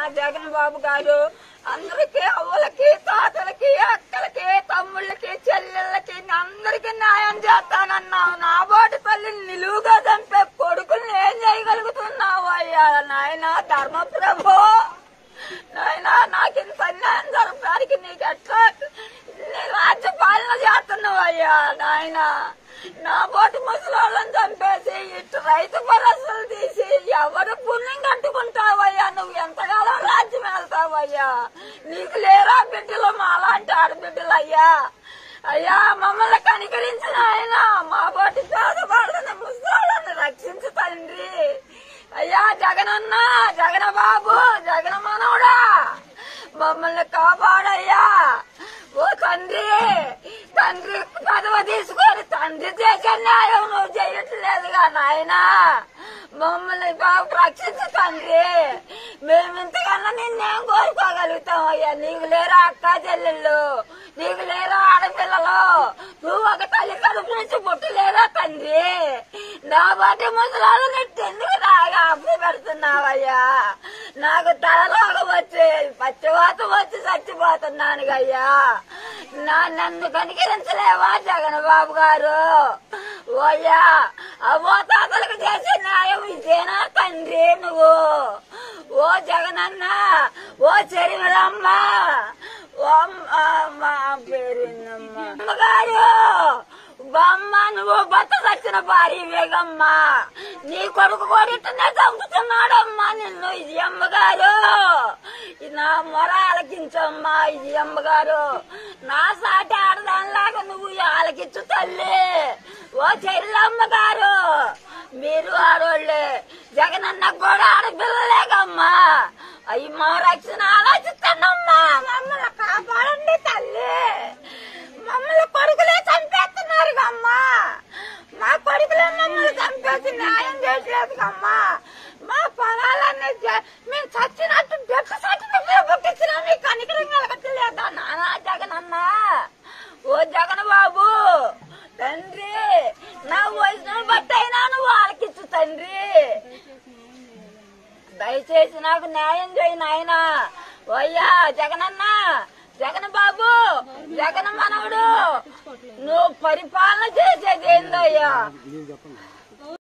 జగన్ బాబు గారు అందరికీ అవ్వలకి తాతలకి అక్కలకి తమ్ముళ్ళకి చెల్లెళ్ళకి అందరికీ న్యాయం చేస్తానన్నావు నా బోటి తల్లిని నిలువుగా చంపే కొడుకుల్ని ఏం చేయగలుగుతున్నావు అయ్యా నాయన ధర్మప్రభు నాయనా నాకు ఇంత అన్యాయం జరపడానికి నీకు ఎట్లా నీ రాజ్య పాలన చేస్తున్నావు అయ్యా నాయన నా బోటి ముసలోళ్ళని చంపేసి ఇటు రైతు భరోసాలు తీసి ఎవరు పుణ్యం కట్టుకుంటావయ్యా నువ్వు ఎంతకాలం రాజ్యం వెళ్తావయ్యా నీకు లేరా బిడ్డలు మా అలాంటి ఆడబిడ్డలు అయ్యా అయ్యా మమ్మల్ని కనికరించిన ఆయన మా బోటి పేదవాళ్ళని ముసలోళ్ళని రక్షించు తండ్రి అయ్యా జగనన్న జగన బాబు జగన మనవడా మమ్మల్ని కాపాడయ్యా ఓ తండ్రి తండ్రి పదవ తీసుకొని తండ్రి చేసే న్యాయం నువ్వు చేయట్లేదుగా నాయనా మమ్మల్ని బాబు రక్షించు తండ్రి మేము ఇంతకన్నా నిన్నేం కోరుకోగలుగుతాం అయ్యా నీకు లేరా అక్క చెల్లెళ్ళు నీకు లేరా ఆడపిల్లలు నువ్వు ఒక తల్లి కడుపు నుంచి పుట్టలేరా తండ్రి నా బాటి ముసలాలు నెట్టి ఎందుకు నాగా అప్పు పెడుతున్నావయ్యా నాకు తలలోకి వచ్చి పచ్చివాతం వచ్చి చచ్చిపోతున్నాను అయ్యా నా నన్ను కనికరించలేవా జగన్ బాబు గారు ఓయ్యా అవ్వో తాతలకు చేసే న్యాయం ఇదేనా తండ్రి నువ్వు ఓ జగనన్న ఓ చెరిమలమ్మ ఓ అమ్మ మా పేరుందమ్మ అమ్మగారు బామ్మ నువ్వు భర్త చచ్చిన భార్య వేగమ్మ నీ కొడుకు కొడుతున్నా చంపుతున్నాడమ్మా నిన్ను ఇది అమ్మగారు ఇది నా మొర ఆలకించమ్మా ఇది అమ్మగారు నా సాటి ఆడదానిలాగా నువ్వు ఆలకించు తల్లి ఓ చెల్లమ్మ గారు మీరు ఆడోళ్ళే జగనన్న కూడా ఆడపిల్లలేగమ్మా అయ్యి మా రక్షణ ఆలోచిస్తానమ్మా మమ్మల్ని కాపాడండి తల్లి మమ్మల్ని కొడుకులే చంపేస్తున్నారు అమ్మా మా కొడుకులే మమ్మల్ని చంపేసి న్యాయం చేయట్లేదు అమ్మా మా పొలాలన్నీ జ- మేము చచ్చినట్టు డెత్ సర్టిఫికేట్ పుట్టించినా మీకు కనికరం కలగట్లేదా నానా జగన్ అన్నా ఓ జగన్ బాబు తండ్రి నా వయసును బట్టి అయినా నువ్వు ఆలకించు తండ్రి దయచేసి నాకు న్యాయం చేయి నాయన ఓయ్యా జగనన్న జగన్ బాబు జగన్ మనవడు నువ్వు పరిపాలన చేసేది ఏందయ్యా